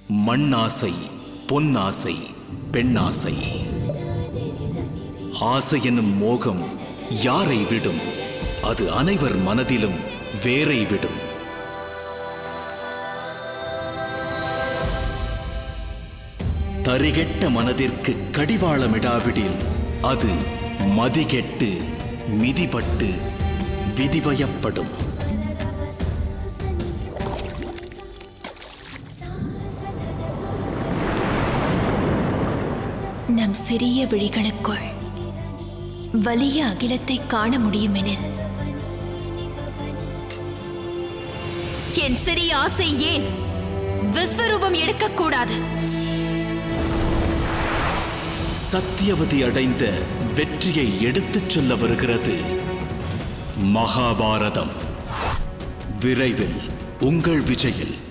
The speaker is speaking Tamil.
மண்ணாசை பொன்னாசை பெண்ணாசை ஆசை எனும் மோகம் யாரை விடும் அது அனைவர் மனதிலும் வேரை விடும் தரிகெட்ட மனதிற்கு கடிவாளமிடாவிடில் அது மதிகெட்டு மிதிபட்டு விதிவயப்படும் நம் சிறிய விழிகளுக்குள் வலிய அகிலத்தை காண முடியுமெனில் என் சிறிய ஆசை ஏன் விஸ்வரூபம் எடுக்கக்கூடாது சத்தியவதி அடைந்த வெற்றியை எடுத்துச் சொல்ல வருகிறது மகாபாரதம் விரைவில் உங்கள் விஜயில்